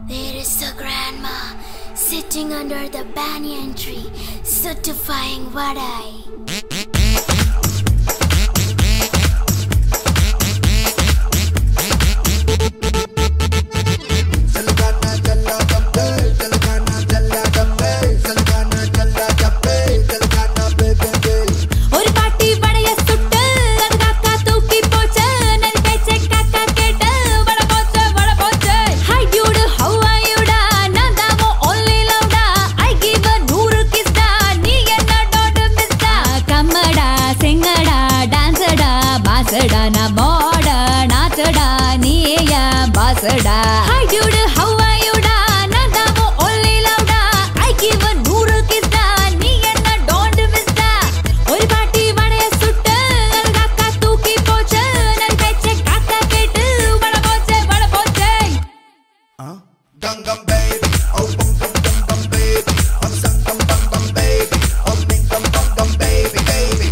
There is a grandma sitting under the banyan tree, certifying what I. ஒரு பாட்டி வடைய சுட்டு அது காக்கா தூக்கி போச்சு நரி பேச்சை காக்கா கேட்டு வட போச்சு வட போச்சு hi dude how are you டா நான் தான் உன் only love டா ஐ கிவ் a நூறு kiss டா நீ என்ன டோன்ட் மிஸ் டா கம்மடா சிங்கடா டான்ஸ்டா பாசடா நான் மோட நாச்சடா நீ ஏன் பாசடா hi dude how are you டா நான் தான் உன் only love டா ஐ கிவ் a நூறு kiss டா நீ என்ன டோன்ட் மிஸ் டா ஒரு பாட்டி வடைய சுட்டு அது காக்கா தூக்கி போச்சு நரி பேச்சை காக்கா கேட்டு வட போச்சு வட போச்சு Gum gum baby, oh bum bum bum bum baby, oh some bum bum bum baby, oh bing bum bum bum baby baby.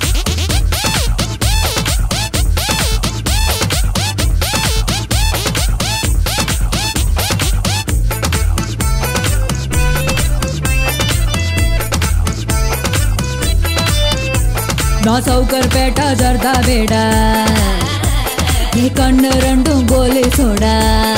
நான் சவுக்கர் பேட்டா ஜர்தா பேடா நீ கண்ணு ரெண்டும் கோலி சோடா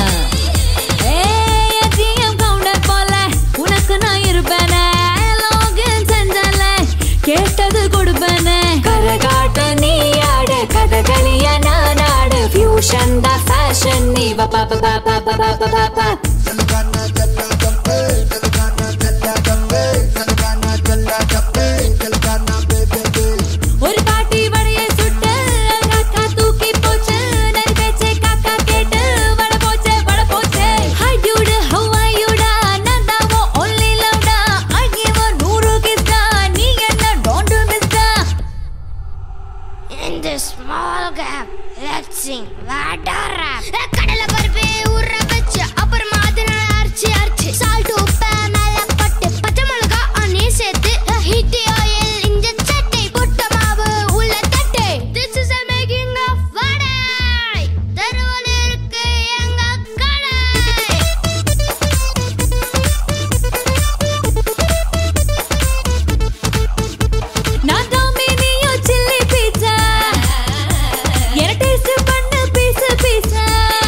ஏய், ATM counter போல உனக்கு நான் இருப்பேனே. login செஞ்சாலே கேட்டது கொடுப்பேனே. கரகாட்டம் நீ ஆடு, கதகளிய நான் ஆடு. fusion தான் fashion நீ வா பா பா பா பா பா பா பா பா. Telangana jalla jambe, Telangana jalla jambe, Telangana jalla jambe, Telangana baby baby. ஒரு பாட்டி வடைய சுட்டு அது காக்கா தூக்கி போச்சு நரி பேச்சை காக்கா கேட்டு வட போச்சு வட போச்சு hi dude how are you டா நான் தான் உன் only love டா ஐ கிவ் a நூறு kiss டா நீ என்ன டோன்ட் மிஸ் டா In this small gap, let's sing Vada rap. கடலை பருப்பு ஊற வச்சு அப்புறமா அதனால அரைச்சு அரைச்சு சால்ட் உப்ப மேல பட்டு பச்சை மிளகா நீ சேர்த்து ஹீட் ஆயில் இஞ்ச சட்டை புட்ட மாவு உள்ள தட்டை This is a making of வடை தெருவில் இருக்கு எங்க கடை நான் டொமினியோ சில்லி பீட்சா என்ன டேஸ்ட் பண்ண பீஸ் பீஸா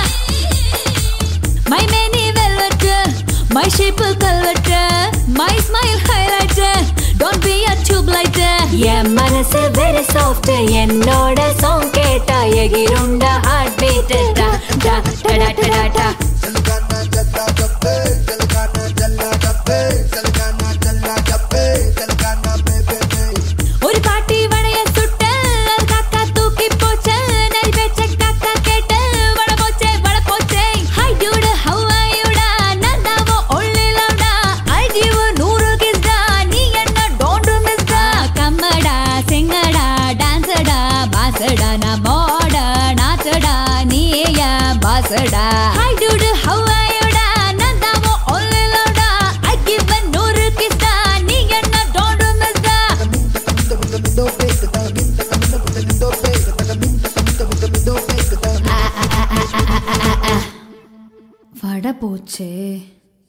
மை மேனி வெல்வெட் மை ஷேப் கல்வெட் my smile highlight don't be a tube light என் மனசு வெரி சாஃப்ட் என்னோட சாங் கேட்டா எகிருண்ட ஹார்ட் பீட் டா டா டா டா டா Telangana jalla jambe, Telangana jalla jambe, Telangana jalla jambe, Telangana baby baby. ஒரு பாட்டி வடைய சுட்டு அது காக்கா தூக்கி போச்சு நரி பேச்ச காக்கா கேட்டு வட போச்சு வட போச்சு hi dude how are you டா நான் தான் உன் only love டா ஐ கிவ் நூறு kiss டா நீ என்ன டோன்ட் மிஸ் டா கம்மடா சிங்கடா டான்ஸ்டா பாசடா நான் மோட நாச்சடா நீ ஏன் பாசடா hi dude how are you டா நான் தான் உன் only love டா ஐ கிவ் நூறு kiss டா நீ என்ன டோன்ட் மிஸ் டா வட போச்சே